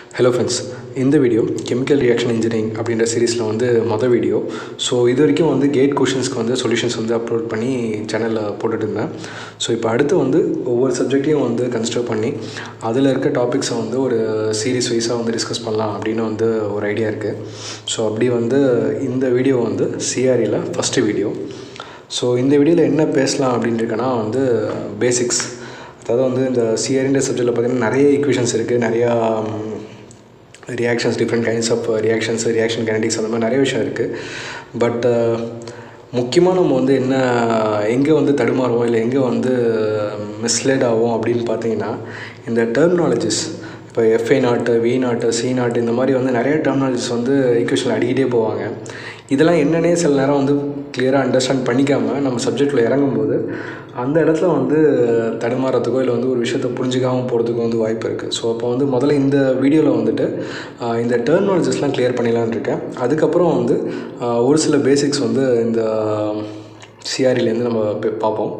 hello friends இந்த video chemical reaction engineering அப்படின்ற சீரீஸில் வந்து மொதல் வீடியோ ஸோ இது வரைக்கும் வந்து கேட் கொஷின்ஸ்க்கு வந்து சொல்யூஷன்ஸ் வந்து அப்லோட் பண்ணி சேனலில் போட்டுட்டு இருந்தேன் ஸோ இப்போ அடுத்து வந்து ஒவ்வொரு சப்ஜெக்டையும் வந்து கன்சிடர் பண்ணி அதில் இருக்க டாபிக்ஸை வந்து ஒரு சீரீஸ் வைஸாக வந்து டிஸ்கஸ் பண்ணலாம் அப்படின்னு வந்து ஒரு ஐடியா இருக்குது ஸோ அப்படி வந்து இந்த வீடியோ வந்து சிஆர்இயில் ஃபஸ்ட்டு வீடியோ ஸோ இந்த வீடியோவில் என்ன பேசலாம் அப்படின்னு இருக்கேன்னா வந்து பேசிக்ஸ் அதாவது வந்து இந்த சிஆர்இன்ற சப்ஜெக்டில் பார்த்திங்கன்னா நிறைய ஈக்குவேஷன்ஸ் இருக்குது நிறையா reactions different kinds of reactions reaction kinetics அந்த மாதிரி நிறைய விஷயம் இருக்குது பட் முக்கியமாக நம்ம வந்து என்ன எங்கே வந்து தடுமாறுவோம் இல்லை எங்கே வந்து மிஸ்லேட் ஆகும் அப்படின்னு பார்த்தீங்கன்னா இந்த டெர்மினாலஜிஸ் இப்போ எஃப்ஐ நாட்டு வி நாட்டு சி நாட்டு இந்த மாதிரி வந்து நிறைய டெர்மினாலஜிஸ் வந்து ஈக்குவேஷன் அடிக்கிட்டே போவாங்க இதெல்லாம் என்னன்னே சில நேரம் வந்து கிளியராக அண்டர்ஸ்டாண்ட் பண்ணிக்காமல் நம்ம சப்ஜெக்டில் இறங்கும்போது அந்த இடத்துல வந்து தடுமாறத்துக்கோ இல்லை வந்து ஒரு விஷயத்த புரிஞ்சிக்காமல் போகிறதுக்கோ வந்து வாய்ப்பு இருக்குது ஸோ அப்போ வந்து முதல்ல இந்த வீடியோவில் வந்துட்டு இந்த டெர்மினாலஜிஸ்லாம் கிளியர் பண்ணிடலான்னு இருக்கேன் அதுக்கப்புறம் வந்து ஒரு சில பேசிக்ஸ் வந்து இந்த சிஆர்இலேருந்து நம்ம பார்ப்போம்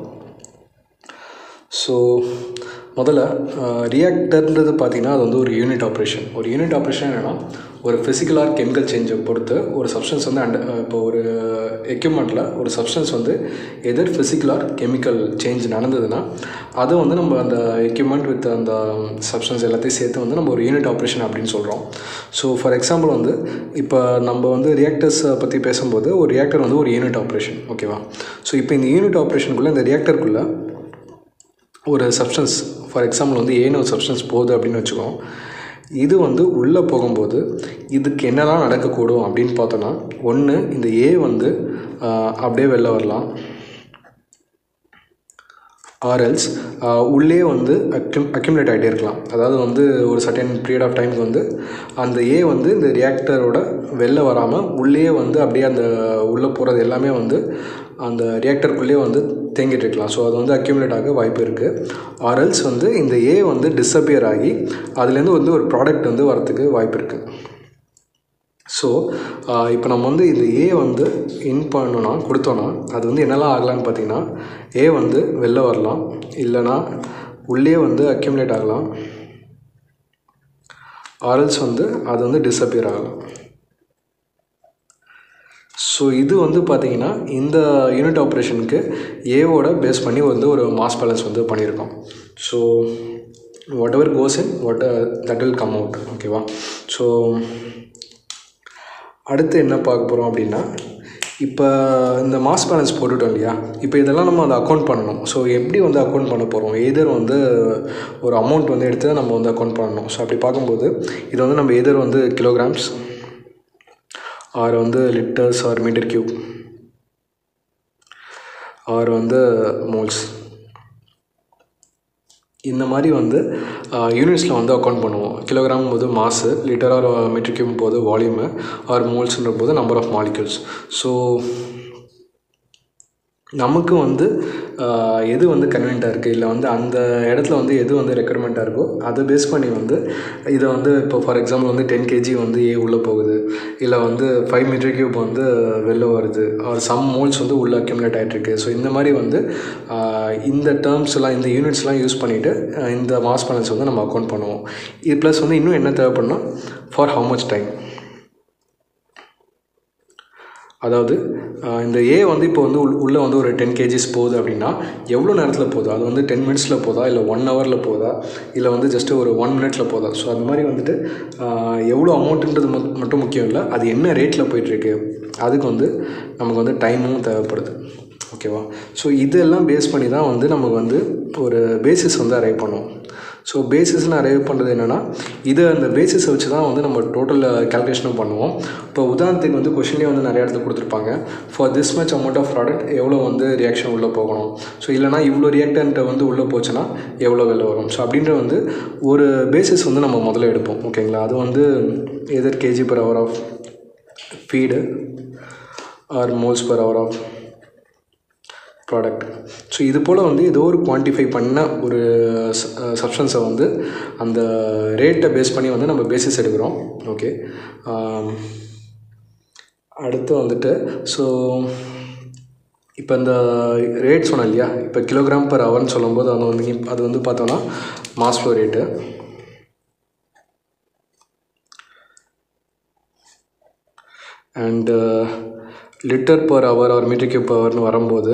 ஸோ முதல்ல ரியாக்டர்ன்றது பார்த்திங்கன்னா அது வந்து ஒரு யூனிட் ஆப்ரேஷன் ஒரு யூனிட் ஆப்ரேஷன் என்னென்னா ஒரு ஃபிசிக்கல் ஆர் கெமிக்கல் சேஞ்சை பொறுத்து ஒரு சப்ஸ்டன்ஸ் வந்து அண்ட் இப்போ ஒரு எக்யூப்மெண்ட்டில் ஒரு சப்ஸ்டன்ஸ் வந்து either physical or chemical change நடந்ததுன்னா அதை வந்து நம்ம அந்த எக்யூப்மெண்ட் வித் அந்த சப்ஸ்டன்ஸ் எல்லாத்தையும் சேர்த்து வந்து நம்ம ஒரு யூனிட் ஆப்ரேஷன் அப்படின்னு சொல்கிறோம் ஸோ ஃபார் எக்ஸாம்பிள் வந்து இப்போ நம்ம வந்து ரியாக்டர்ஸை பற்றி பேசும்போது ஒரு ரியாக்டர் வந்து ஒரு யூனிட் ஆப்ரேஷன் ஓகேவா ஸோ இப்போ இந்த யூனிட் ஆப்ரேஷனுக்குள்ளே இந்த ரியாக்டருக்குள்ளே ஒரு சப்ஸ்டன்ஸ் ஃபார் எக்ஸாம்பிள் வந்து ஏன்னு ஒரு சப்ஸ்டன்ஸ் போகுது அப்படின்னு வச்சுக்கோம் இது வந்து உள்ளே போகும்போது இதுக்கு என்னெல்லாம் நடக்கக்கூடும் அப்படின்னு பார்த்தோன்னா ஒன்று இந்த ஏ வந்து அப்படியே வெளில வரலாம் ஆர்எல்ஸ் உள்ளே வந்து அக்யூம் அக்யூமுலேட் ஆகிட்டே இருக்கலாம் அதாவது வந்து ஒரு சர்டன் பீரியட் ஆஃப் டைமுக்கு வந்து அந்த ஏ வந்து இந்த ரியாக்டரோட வெளில வராமல் உள்ளே வந்து அப்படியே அந்த உள்ளே போகிறது எல்லாமே வந்து அந்த ரியாக்டருக்குள்ளேயே வந்து தேங்கிட்டு இருக்கலாம் ஸோ அது வந்து அக்யூமுலேட் ஆக வாய்ப்பு இருக்குது ஆர்எல்ஸ் வந்து இந்த ஏ வந்து டிஸப்பியர் ஆகி அதுலேருந்து வந்து ஒரு ப்ராடக்ட் வந்து வரத்துக்கு வாய்ப்பு இருக்குது ஸோ இப்போ நம்ம வந்து இந்த ஏ வந்து இன் பண்ணோன்னா கொடுத்தோன்னா அது வந்து என்னெல்லாம் ஆகலான்னு பார்த்தீங்கன்னா ஏ வந்து வெளில வரலாம் இல்லைனா உள்ளே வந்து அக்யூமுலேட் ஆகலாம் ஆரல்ஸ் வந்து அது வந்து டிஸப்பியர் ஆகலாம் ஸோ இது வந்து பார்த்திங்கன்னா இந்த யூனிட் ஆப்ரேஷனுக்கு ஏவோட பேஸ் பண்ணி வந்து ஒரு மாஸ் பேலன்ஸ் வந்து பண்ணியிருக்கோம் so whatever goes in what that will come out ஓகேவா ஸோ அடுத்து என்ன பார்க்க போகிறோம் அப்படின்னா இப்போ இந்த மாஸ் பேலன்ஸ் போட்டுட்டோம் இல்லையா இப்போ இதெல்லாம் நம்ம அதை அக்கௌண்ட் பண்ணணும் ஸோ எப்படி வந்து அக்கௌண்ட் பண்ண போகிறோம் எதர் வந்து ஒரு அமௌண்ட் வந்து எடுத்து நம்ம வந்து அக்கௌண்ட் பண்ணணும் ஸோ அப்படி பார்க்கும்போது இது வந்து நம்ம எதர் வந்து கிலோகிராம்ஸ் ஆர் வந்து litres or metre cube or வந்து மோல்ஸ் இந்த மாதிரி வந்து யூனிட்ஸில் வந்து அக்கௌண்ட் பண்ணுவோம் கிலோகிராம் போது mass litre or metre cube போது வால்யூமு ஆர் மோல்ஸ்ன்ற போது நம்பர் ஆஃப் மாலிக்யூல்ஸ் ஸோ நமக்கு வந்து எது வந்து கன்வீனியண்ட்டாக இருக்குது இல்லை வந்து அந்த இடத்துல வந்து எது வந்து ரெக்குயர்மெண்ட்டாக இருக்கோ அதை பேஸ் பண்ணி வந்து இதை வந்து இப்போ ஃபார் எக்ஸாம்பிள் வந்து டென் கேஜி வந்து ஏ உள்ளே போகுது இல்லை வந்து ஃபைவ் மீட்டர் கியூப் வந்து வெளில வருது ஆர் சம் மோல்ஸ் வந்து உள்ளே அக்யூமுலேட் ஆகிட்டுருக்கு ஸோ இந்த மாதிரி வந்து இந்த டேர்ம்ஸ்லாம் இந்த யூனிட்ஸ்லாம் யூஸ் பண்ணிவிட்டு இந்த மாஸ் பேலன்ஸ் வந்து நம்ம அக்கௌண்ட் பண்ணுவோம் இது ப்ளஸ் வந்து இன்னும் என்ன தேவைப்படணும் ஃபார் ஹவு மச் டைம் அதாவது இந்த ஏ வந்து இப்போ வந்து உள்ளே வந்து ஒரு டென் கேஜிஸ் போகுது அப்படின்னா எவ்வளோ நேரத்தில் போகுது அது வந்து டென் மினிட்ஸில் போதா இல்லை ஒன் ஹவரில் போதா இல்லை வந்து ஜஸ்ட்டு ஒரு ஒன் மினிட்ஸில் போதா ஸோ அது மாதிரி வந்துட்டு எவ்வளோ அமௌண்ட்டுன்றது மட்டும் முக்கியம் இல்லை அது என்ன ரேட்டில் போயிட்டுருக்கு அதுக்கு வந்து நமக்கு வந்து டைமும் தேவைப்படுது ஓகேவா ஸோ இதெல்லாம் பேஸ் பண்ணி தான் வந்து நமக்கு வந்து ஒரு பேசிஸ் வந்து அரைவ் பண்ணுவோம் ஸோ பேசிஸ்னு அரைவ் பண்ணுறது என்னென்னா இதை அந்த பேசிஸை வச்சு தான் வந்து நம்ம டோட்டல் கேல்குலேஷனும் பண்ணுவோம் இப்போ உதாரணத்துக்கு வந்து கொஷின்லேயே வந்து நிறைய இடத்துல கொடுத்துருப்பாங்க for this much amount of product எவ்வளோ வந்து ரியாக்ஷன் உள்ளே போகணும் ஸோ இல்லைனா இவ்வளோ ரியாக்டன்ட்டை வந்து உள்ளே போச்சுன்னா எவ்வளோ வெளில வரும் ஸோ அப்படின்ற வந்து ஒரு பேசிஸ் வந்து நம்ம முதல்ல எடுப்போம் ஓகேங்களா அது வந்து either kg per hour of feed or moles per hour of product so இது போல் வந்து ஏதோ ஒரு குவான்டிஃபை பண்ண ஒரு சப்ஸ்டன்ஸை வந்து அந்த ரேட்டை பேஸ் பண்ணி வந்து நம்ம பேசிஸ் எடுக்கிறோம் ஓகே அடுத்து வந்துட்டு ஸோ இப்போ இந்த ரேட் சொன்னேன் இல்லையா இப்போ கிலோகிராம் பர் ஹவர்னு சொல்லும்போது அது வந்து அது வந்து பார்த்தோன்னா mass flow rate and litre per hour or metre cube ஹவர்னு வரும்போது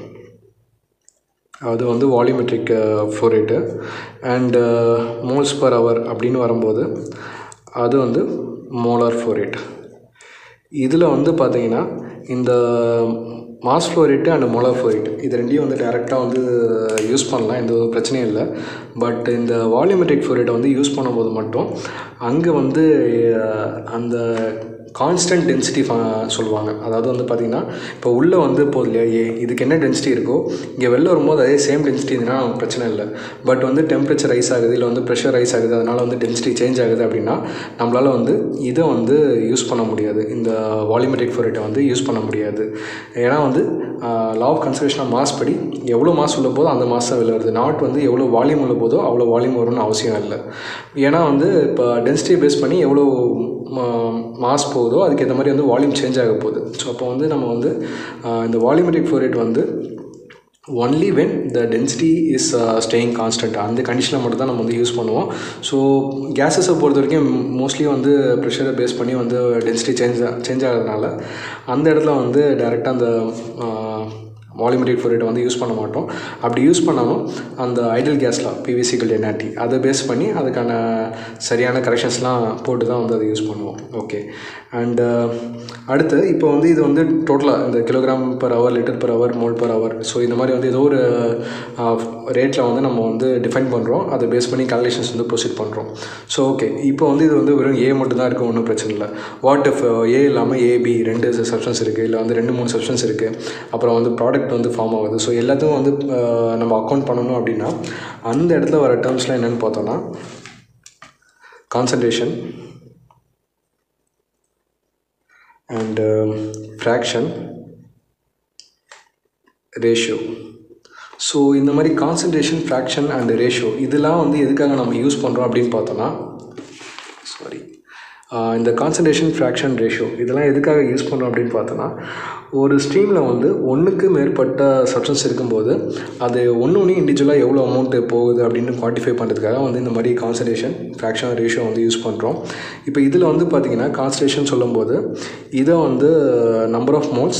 அது வந்து volumetric flow rate and moles per hour அப்படின்னு வரும்போது அது வந்து மோலார் ஃப்ளோ ரேட் இதில் வந்து பார்த்தீங்கன்னா இந்த mass flow rate and molar flow rate இது ரெண்டையும் வந்து டேரெக்டாக வந்து யூஸ் பண்ணலாம் எந்த ஒரு பிரச்சனையும் இல்லை பட் இந்த வால்யூமெட்ரிக் ஃப்ளோ ரேட்டை வந்து யூஸ் பண்ணும்போது மட்டும் அங்கே வந்து அஹ், அந்த கான்ஸ்டன்ட் டென்சிட்டி சொல்லுவாங்க அதாவது வந்து பார்த்திங்கன்னா இப்போ உள்ளே வந்து போகுது இல்லையா ஏ இதுக்கு என்ன டென்சிட்டி இருக்கோ இங்கே வெளில வரும்போது அதே சேம் டென்சிட்டி இருந்ததுன்னா நமக்கு பிரச்சனை இல்லை பட் வந்து டெம்பரேச்சர் ரைஸ் ஆகுது இல்லை வந்து ப்ரெஷர் ரைஸ் ஆகுது அதனால் வந்து டென்சிட்டி சேஞ்ச் ஆகுது அப்படின்னா நம்மளால் வந்து இதை வந்து யூஸ் பண்ண முடியாது இந்த வால்யூமெட்ரிக் ஃப்ளோ ரேட்டை வந்து யூஸ் பண்ண முடியாது ஏன்னா வந்து law of conservation of mass படி எவ்வளோ மாஸ் உள்ள போதோ அந்த மாஸ் தான் வெளில வருது நாட் வந்து எவ்வளோ வால்யூம் உள்ள போதோ அவ்வளோ வால்யூம் வரும்னு அவசியம் இல்லை ஏன்னா வந்து இப்போ டென்சிட்டியை பேஸ் பண்ணி எவ்வளோ மாஸ் போகுதோ அதுக்கேற்ற மாதிரி வந்து வால்யூம் சேஞ்ச் ஆக போகுது ஸோ அப்போ வந்து நம்ம வந்து ஆஹ், இந்த வால்யூமெட்ரிக் ஃப்ளோ ரேட் வந்து only when the density is staying constant அந்த கண்டிஷனில் மட்டும் தான் நம்ம வந்து யூஸ் பண்ணுவோம் ஸோ கேஸஸை பொறுத்த வரைக்கும் மோஸ்ட்லி வந்து ப்ரெஷரை பேஸ் பண்ணி வந்து டென்சிட்டி சேஞ்ச் சேஞ்ச் ஆகிறதுனால அந்த இடத்துல வந்து டைரெக்டாக அந்த வால்யூமெட்ரிக் ஃப்ளோ ரேட்டை வந்து யூஸ் பண்ண மாட்டோம் அப்படி யூஸ் பண்ணாலும் அந்த ஐடல் கேஸ்லாம் பிவிசிக்கல் என்ஆர்டி அதை பேஸ் பண்ணி அதுக்கான சரியான கரெக்ஷன்ஸ்லாம் போட்டு தான் வந்து அதை யூஸ் பண்ணுவோம் ஓகே அண்டு அடுத்து இப்போ வந்து இது வந்து டோட்டலாக இந்த kilogram per hour litre per hour mole per hour so இந்த மாதிரி வந்து ஏதோ ஒரு ரேட்டில் வந்து நம்ம வந்து டிஃபைன் பண்ணுறோம் அதை பேஸ் பண்ணி கால்குலேஷன்ஸ் வந்து ப்ரொசீட் பண்ணுறோம் ஸோ ஓகே இப்போ வந்து இது வந்து வெறும் ஏ மட்டும் தான் இருக்கும் ஒன்றும் பிரச்சனை இல்லை வாட் இஃப் ஏ இல்லாமல் ஏபி ரெண்டு சப்ஸ்டன்ஸ் இருக்குது இல்லை வந்து ரெண்டு மூணு சப்ஸ்டன்ஸ் இருக்குது அப்புறம் வந்து ப்ராடக்ட் வந்து ஃபார்ம் ஆகுது ஸோ எல்லாத்தையும் வந்து அஹ், நம்ம அக்கௌண்ட் பண்ணணும் அப்படின்னா அந்த இடத்துல வர டேர்ம்ஸ்லாம் என்னென்னு பார்த்தோன்னா concentration and fraction ratio so இந்த மாதிரி கான்சன்ட்ரேஷன் ஃப்ராக்ஷன் அண்ட் ரேஷியோ இதெல்லாம் வந்து எதுக்காக நம்ம யூஸ் பண்ணுறோம் அப்படின்னு பார்த்தோன்னா சாரி இந்த கான்சன்ட்ரேஷன் ஃப்ராக்ஷன் ரேஷியோ இதெல்லாம் எதுக்காக யூஸ் பண்ணுறோம் அப்படின்னு பார்த்தோன்னா ஒரு ஸ்ட்ரீமில் வந்து ஒன்றுக்கு மேற்பட்ட சப்ஸ்டன்ஸ் இருக்கும்போது அது ஒன்று ஒன்று இண்டிவிஜுவலாக எவ்வளோ அமௌண்ட்டு போகுது அப்படின்னு குவான்டிஃபை பண்ணுறதுக்காக வந்து இந்த மாதிரி கான்சன்ட்ரேஷன் ஃப்ராக்ஷன் ரேஷியோ வந்து யூஸ் பண்ணுறோம் இப்போ இதில் வந்து பார்த்திங்கன்னா கான்சன்ட்ரேஷன் சொல்லும்போது இதை வந்து number of moles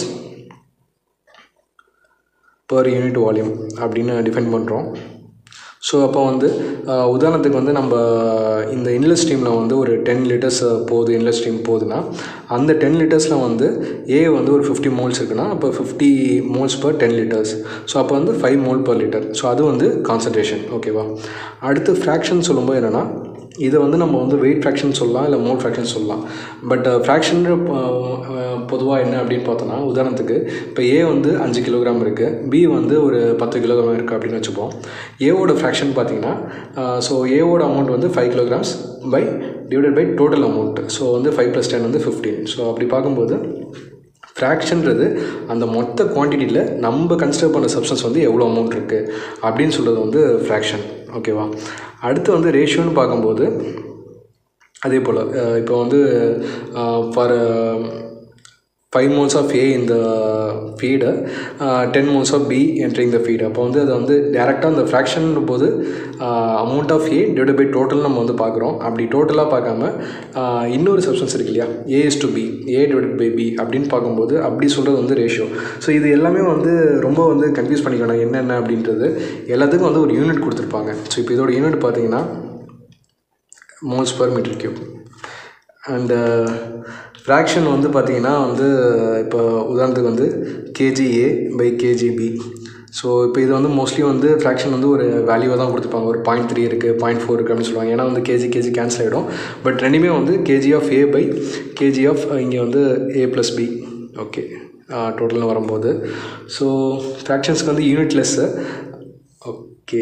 per unit volume அப்படின்னு டிஃபைன் பண்ணுறோம் ஸோ அப்போ வந்து ஆஹ், உதாரணத்துக்கு வந்து நம்ம இந்த இன்லெட் ஸ்ட்ரீமில் வந்து ஒரு டென் லிட்டர்ஸ் போகுது இன்லெட் ஸ்ட்ரீம் போகுதுன்னா அந்த டென் லிட்டர்ஸில் வந்து ஏ வந்து ஒரு ஃபிஃப்டி மோல்ஸ் இருக்குன்னா அப்போ fifty moles per ten litres so அப்போ வந்து five mole per litre so அது வந்து கான்சன்ட்ரேஷன் ஓகேவா அடுத்து ஃப்ராக்ஷன் சொல்லும்போது என்னென்னா இதை வந்து நம்ம வந்து வெயிட் ஃப்ராக்ஷன் சொல்லலாம் இல்லை மோல் ஃப்ராக்ஷன் சொல்லலாம் பட் ஃப்ராக்ஷன் பொதுவாக என்ன அப்படின்னு பார்த்தோன்னா உதாரணத்துக்கு இப்போ ஏ வந்து அஞ்சு கிலோகிராம் இருக்குது பி வந்து ஒரு பத்து கிலோகிராம் இருக்குது அப்படின்னு வச்சுப்போம் ஏவோட ஃப்ராக்ஷன் பார்த்தீங்கன்னா ஸோ ஏவோட அமௌண்ட் வந்து five kilograms by divided by total amount so வந்து ஃபைவ் ப்ளஸ் டென் வந்து ஃபிஃப்டீன் ஸோ அப்படி பார்க்கும்போது ஃப்ராக்ஷன்றது அந்த மொத்த குவான்டிட்டியில் நம்ம கன்சிடர் பண்ண சப்ஸ்டன்ஸ் வந்து எவ்வளோ அமௌண்ட் இருக்குது அப்படின்னு சொல்கிறது வந்து ஃப்ராக்ஷன் ஓகேவா அடுத்து வந்து ரேஷியோன்னு பார்க்கும்போது அதே போல் இப்போ வந்து for five moles of A இந்த feed ten moles of B entering the feed அப்போ வந்து அது வந்து டேரெக்டாக அந்த ஃப்ராக்ஷன் போது amount of A divide by total நம்ம வந்து பார்க்குறோம் அப்படி டோட்டலாக பார்க்காம ஆஹ், இன்னொரு சப்ஸ்டன்ஸ் இருக்கு இல்லையா A is to B A divide by B அப்படின்னு பார்க்கும்போது அப்படி சொல்கிறது வந்து ரேஷியோ ஸோ இது எல்லாமே வந்து ரொம்ப வந்து கன்ஃபியூஸ் பண்ணிக்கணும் என்னென்ன அப்படின்றது எல்லாத்துக்கும் வந்து ஒரு யூனிட் கொடுத்துருப்பாங்க ஸோ இப்போ இதோட யூனிட் பார்த்தீங்கன்னா moles per metre cube and fraction வந்து பார்த்தீங்கன்னா வந்து இப்போ உதாரணத்துக்கு வந்து கேஜிஏ பை கேஜிபி ஸோ இப்போ இது வந்து மோஸ்ட்லி வந்து ஃப்ராக்ஷன் வந்து ஒரு வேல்யூவாக தான் கொடுத்துருப்பாங்க ஒரு பாயிண்ட் த்ரீ இருக்குது பாயிண்ட் ஃபோர் இருக்குது அப்படின்னு சொல்லுவாங்க ஏன்னா வந்து கேஜி கேஜி கேன்சல் ஆகிடும் பட் ரெண்டுமே வந்து kg of A by kg of இங்கே வந்து ஏ ப்ளஸ் பி ஓகே டோட்டல்னு வரும்போது ஸோ ஃப்ராக்ஷன்ஸ்க்கு வந்து யூனிட்லெஸ்ஸு ஓகே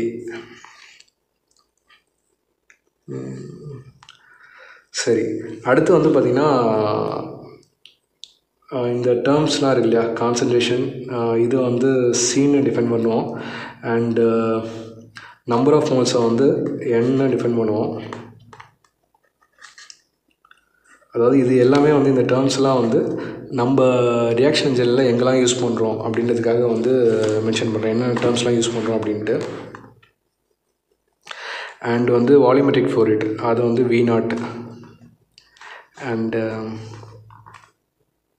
சரி அடுத்து வந்து பார்த்திங்கன்னா ஆஹ் இந்த டேர்ம்ஸ்லாம் இருக்கு இல்லையா கான்சன்ட்ரேஷன் இது வந்து சீனை டிஃபைன் பண்ணுவோம் அண்டு நம்பர் ஆஃப் மோல்ஸை வந்து என்ன டிஃபைன் பண்ணுவோம் அதாவது இது எல்லாமே வந்து இந்த டேர்ம்ஸ்லாம் வந்து நம்ம ரியாக்ஷன் இன்ஜினில் எங்கெல்லாம் யூஸ் பண்ணுறோம் அப்படின்றதுக்காக வந்து மென்ஷன் பண்ணுறேன் என்ன டேர்ம்ஸ்லாம் யூஸ் பண்ணுறோம் அப்படின்ட்டு அண்ட் வந்து வால்யூமெட்ரிக் ஃப்ளோ ரேட் அது வந்து V naught and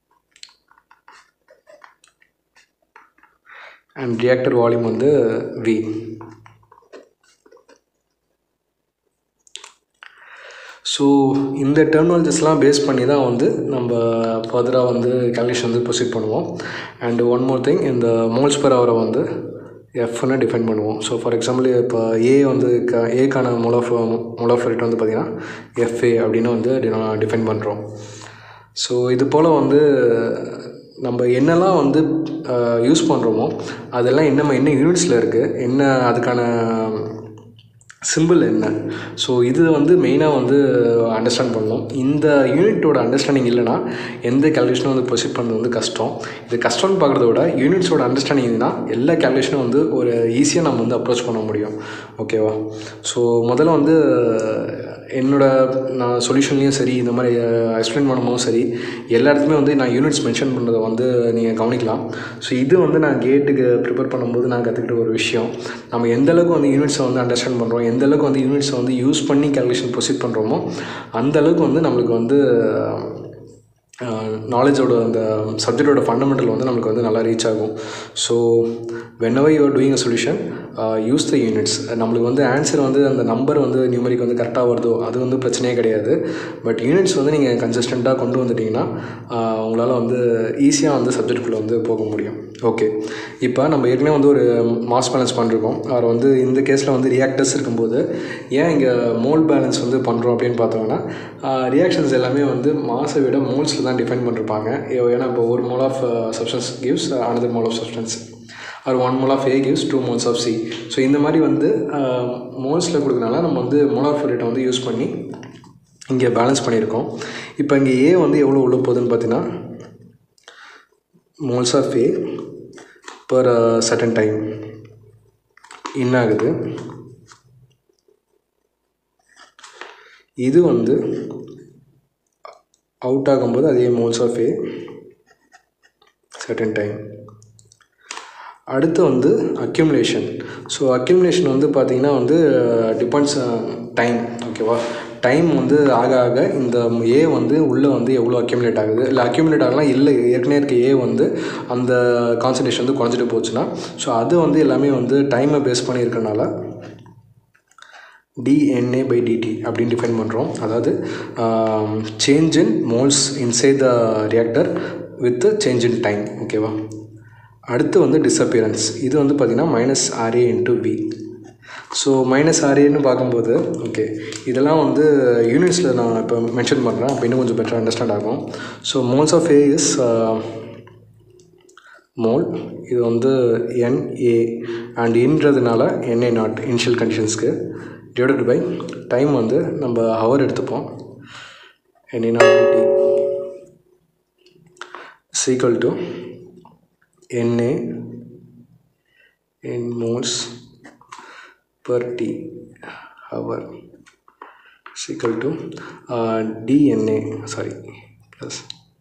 and reactor volume வந்து வி ஸோ இந்த டெர்மினாலஜிஸ்லாம் பேஸ் பண்ணி தான் வந்து நம்ம ஃபர்தராக வந்து கேல்குலேஷன் வந்து ப்ரொசீட் பண்ணுவோம் அண்ட் ஒன் மோர் திங் இந்த மோல்ஸ் பர் ஹவரை வந்து எஃப்னு டிஃபைன் பண்ணுவோம் ஸோ ஃபார் எக்ஸாம்பிள் இப்போ ஏ வந்து க ஏக்கான மோலாஃப் மோலாஃப் ரேட் வந்து பார்த்திங்கன்னா எஃப்ஏ அப்படின்னு வந்து டிஃபைன் பண்ணுறோம் ஸோ இது போல் வந்து நம்ம என்னெல்லாம் வந்து யூஸ் பண்ணுறோமோ அதெல்லாம் என்ன என்ன யூனிட்ஸில் இருக்குது என்ன அதுக்கான சிம்பிள் என்ன ஸோ இது வந்து மெயினாக வந்து அண்டர்ஸ்டாண்ட் பண்ணணும் இந்த யூனிட்டோட அண்டர்ஸ்டாண்டிங் இல்லைனா எந்த கேல்குலேஷனும் வந்து ப்ரொசீட் பண்ணுறது வந்து கஷ்டம் இது கஷ்டம்னு பார்க்குறத விட யூனிட்ஸோட அண்டர்ஸ்டாண்டிங் இருந்தால் எல்லா கேல்குலேஷனும் வந்து ஒரு ஈஸியாக நம்ம வந்து அப்ரோச் பண்ண முடியும் ஓகேவா ஸோ முதல்ல வந்து என்னோட நான் சொல்யூஷன்லேயும் சரி இந்த மாதிரி எக்ஸ்பிளைன் பண்ணும்போதும் சரி எல்லா இடத்துலையுமே வந்து நான் யூனிட்ஸ் மென்ஷன் பண்ணுறதை வந்து நீங்கள் கவனிக்கலாம் ஸோ இது வந்து நான் கேட்டுக்கு ப்ரிப்பேர் பண்ணும்போது நான் கற்றுக்கிட்ட ஒரு விஷயம் நம்ம எந்த அளவுக்கு வந்து யூனிட்ஸை வந்து அண்டர்ஸ்டாண்ட் பண்ணுறோம் எந்த அளவுக்கு வந்து யூனிட்ஸை வந்து யூஸ் பண்ணி கேல்குலேஷன் ப்ரொசீட் பண்ணுறோமோ அந்த அளவுக்கு வந்து நம்மளுக்கு வந்து நாலேஜோட அந்த சப்ஜெக்டோட ஃபண்டமெண்டல் வந்து நம்மளுக்கு வந்து நல்லா ரீச் ஆகும் so whenever you're doing a solution use the units நம்மளுக்கு வந்து ஆன்சர் வந்து அந்த நம்பர் வந்து நியூமரிக் வந்து கரெக்டாக வருதோ அது வந்து பிரச்சனையே கிடையாது பட் யூனிட்ஸ் வந்து நீங்கள் கன்சிஸ்டண்ட்டாக கொண்டு வந்துட்டிங்கன்னா உங்களால் வந்து ஈஸியாக வந்து சப்ஜெக்ட்குள்ளே வந்து போக முடியும் ஓகே இப்போ நம்ம ஏற்கனவே வந்து ஒரு மாஸ் பேலன்ஸ் பண்ணிருக்கோம் அவர் வந்து இந்த கேஸில் வந்து ரியாக்டர்ஸ் இருக்கும்போது ஏன் இங்கே மோல் பேலன்ஸ் வந்து பண்ணுறோம் அப்படின்னு பார்த்தோம்னா ரியாக்ஷன்ஸ் எல்லாமே வந்து மாஸை விட மோல்ஸில் தான் டிஃபைன் பண்ணிருப்பாங்க ஏன்னா இப்போ ஒரு mole of substance gives another mole of substance or one mole of A gives two moles of C so இந்த மாதிரி வந்து மோல்ஸில் கொடுக்கறனால நம்ம வந்து மோல் ஆஃப் ரேட்டை வந்து யூஸ் பண்ணி இங்கே பேலன்ஸ் பண்ணியிருக்கோம் இப்போ இங்கே ஏ வந்து எவ்வளோ உள்ள போகுதுன்னு பார்த்தீங்கன்னா moles of A per certain time in ஆகுது இது வந்து அவுட் ஆகும்போது அதே moles of A certain time அடுத்து வந்து அக்யூமுலேஷன் ஸோ அக்யூமுலேஷன் வந்து பார்த்திங்கன்னா வந்து டிபெண்ட்ஸ் டைம் ஓகேவா டைம் வந்து ஆக ஆக இந்த ஏ வந்து உள்ளே வந்து எவ்வளோ அக்யூமுலேட் ஆகுது இல்லை அக்யூமுலேட் ஆகலாம் இல்லை ஏற்கனவே இருக்க ஏ வந்து அந்த கான்சன்ட்ரேஷன் வந்து குறைஞ்சிட்டு போச்சுன்னா ஸோ அது வந்து எல்லாமே வந்து டைமை பேஸ் பண்ணி இருக்கனால டிஎன்ஏ பை டிடி அப்படின்னு டிஃபைன் பண்ணுறோம் அதாவது change in moles inside the reactor with change in time ஓகேவா அடுத்து வந்து டிஸப்பியரன்ஸ் இது வந்து பார்த்திங்கன்னா minus RA into V so minus ஆர்ஏன்னு பார்க்கும்போது ஓகே இதெல்லாம் வந்து யூனிட்ஸில் நான் இப்போ மென்ஷன் பண்ணுறேன் அப்போ இன்னும் கொஞ்சம் பெட்டராக அண்டர்ஸ்டாண்ட் ஆகும் so moles of A is mole இது வந்து என்ஏ அண்ட் இன்றதுனால என்ஏ நாட் இனிஷியல் கண்டிஷன்ஸ்க்கு டிவைடட் பை டைம் வந்து நம்ம ஹவர் எடுத்துப்போம் NA naught T equal to Na in moles per t hour is equal to uh, dna sorry plus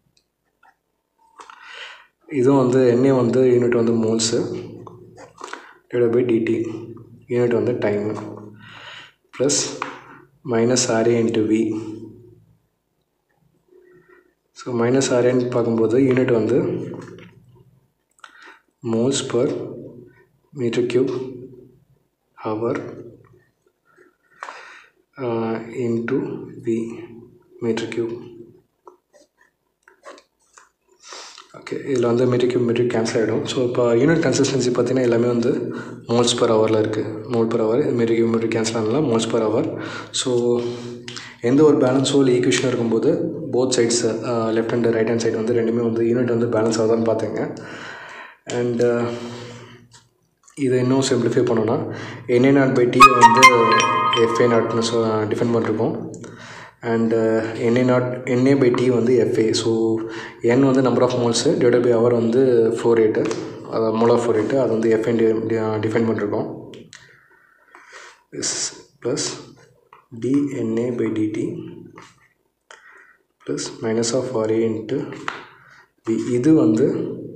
இதுவும் வந்து எண்ணெய் வந்து யூனிட் வந்து moles divide by DT unit வந்து time plus minus RA into V so minus ஆர்ஏன்னு பார்க்கும்போது unit வந்து moles per meter cube hour uh, into V meter cube okay இதில் வந்து மீட்டர் கியூப் மீட்டர் கேன்சல் ஆகிடும் ஸோ இப்போ unit consistency பார்த்தீங்கன்னா எல்லாமே வந்து மோல்ஸ் பர் ஹவரில் இருக்குது mole per hour metre cube metre cancel ஆனால மோல்ஸ் பர் ஹவர் ஸோ எந்த ஒரு பேலன்ஸோ இல்லை ஈக்குவேஷனோ இருக்கும்போது both sides left hand right hand side வந்து ரெண்டுமே வந்து யூனிட் வந்து பேலன்ஸ் ஆகுதான்னு பார்த்துங்க அண்டு இதை இன்னும் சிம்பிளிஃபை பண்ணோன்னா என்ஏ நாட் பை டியை வந்து எஃப்ஏ நாட்னு சொ டிஃபைன் பண்ணிருக்கோம் and NA naught NA by T வந்து எஃப்ஏ ஸோ என் வந்து number of moles divide by hour வந்து ஃப்ளோ ரேட்டு அதாவது மோல் ஆஃப் ஃப்ளோ ரேட்டு அது வந்து எஃப்ஏ டிஃபைன் பண்ணிருக்கோம் plus DNA by DT plus minus of RA into B இது வந்து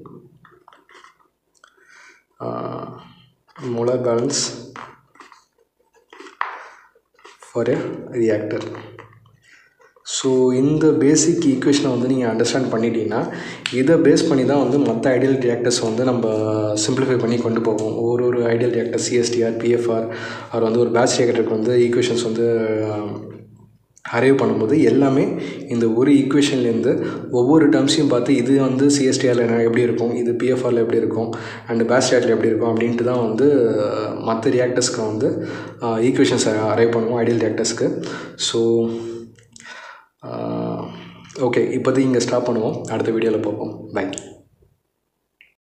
molar balance for a reactor so இந்த basic ஈக்குவேஷனை வந்து நீங்கள் அண்டர்ஸ்டாண்ட் பண்ணிட்டீங்கன்னா இதை பேஸ் பண்ணி தான் வந்து மற்ற ஐடியல் ரியாக்டர்ஸ் வந்து நம்ம சிம்பிளிஃபை பண்ணி கொண்டு போவோம் ஒரு ஒரு ideal reactor CSTR PFR or வந்து ஒரு பேட்ச் ரியாக்டருக்கு வந்து ஈக்குவேஷன்ஸ் வந்து அரைவ் பண்ணும்போது எல்லாமே இந்த ஒரு ஈக்குவேஷன்லேருந்து ஒவ்வொரு டேர்ம்ஸையும் பார்த்து இது வந்து சிஎஸ்டிஆரில் என்ன எப்படி இருக்கும் இது பிஎஃப்ஆரில் எப்படி இருக்கும் அண்டு பேட்ச் ரியாக்டர் எப்படி இருக்கும் அப்படின்ட்டு தான் வந்து மற்ற ரியாக்டர்ஸ்க்கு வந்து ஈக்குவேஷன்ஸ் அரைவ் பண்ணுவோம் ஐடியல் ரியாக்டர்ஸ்க்கு ஸோ ஓகே இப்போதைக்கு இங்கே ஸ்டாப் பண்ணுவோம் அடுத்த வீடியோவில் பார்ப்போம் பை